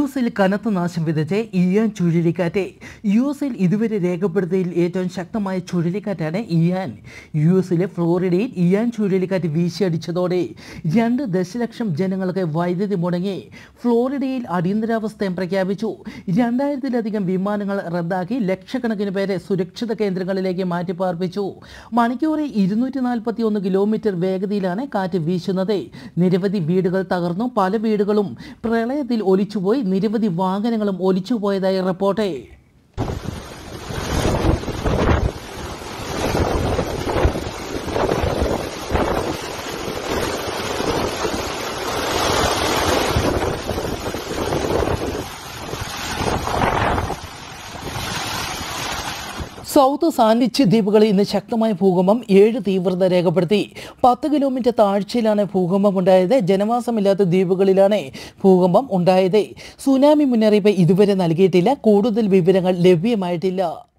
എസിൽ കനത്ത നാശം വിതച്ച് ഇയാൻ ചുഴലിക്കാറ്റ് യു എസിൽ ഇതുവരെ രേഖപ്പെടുത്തിയതിൽ ഏറ്റവും ശക്തമായ ചുഴലിക്കാറ്റാണ് ഇയാൻ യു എസിലെ ഫ്ലോറിഡയിൽ ഇയാൻ ചുഴലിക്കാറ്റ് വീശിയടിച്ചതോടെ രണ്ട് ദശലക്ഷം ജനങ്ങൾക്ക് വൈദ്യുതി മുടങ്ങി ഫ്ലോറിഡയിൽ അടിയന്തരാവസ്ഥയും പ്രഖ്യാപിച്ചു രണ്ടായിരത്തിലധികം വിമാനങ്ങൾ റദ്ദാക്കി ലക്ഷക്കണക്കിന് പേരെ സുരക്ഷിത കേന്ദ്രങ്ങളിലേക്ക് മാറ്റിപ്പാർപ്പിച്ചു മണിക്കൂറിൽ ഇരുന്നൂറ്റി നാൽപ്പത്തി ഒന്ന് കിലോമീറ്റർ വേഗതയിലാണ് കാറ്റ് വീശുന്നത് നിരവധി വീടുകൾ തകർന്നു പല വീടുകളും പ്രളയത്തിൽ ഒലിച്ചുപോയി നിരവധി വാഹനങ്ങളും ഒലിച്ചുപോയതായി റിപ്പോർട്ട് സൗത്ത് സാൻഡിച്ച് ദ്വീപുകളിൽ ഇന്ന് ശക്തമായ ഭൂകമ്പം ഏഴ് തീവ്രത രേഖപ്പെടുത്തി പത്ത് കിലോമീറ്റർ താഴ്ചയിലാണ് ഭൂകമ്പം ഉണ്ടായത് ജനവാസമില്ലാത്ത ദ്വീപുകളിലാണ് ഭൂകമ്പം ഉണ്ടായത് സുനാമി മുന്നറിയിപ്പ് ഇതുവരെ നൽകിയിട്ടില്ല കൂടുതൽ വിവരങ്ങൾ ലഭ്യമായിട്ടില്ല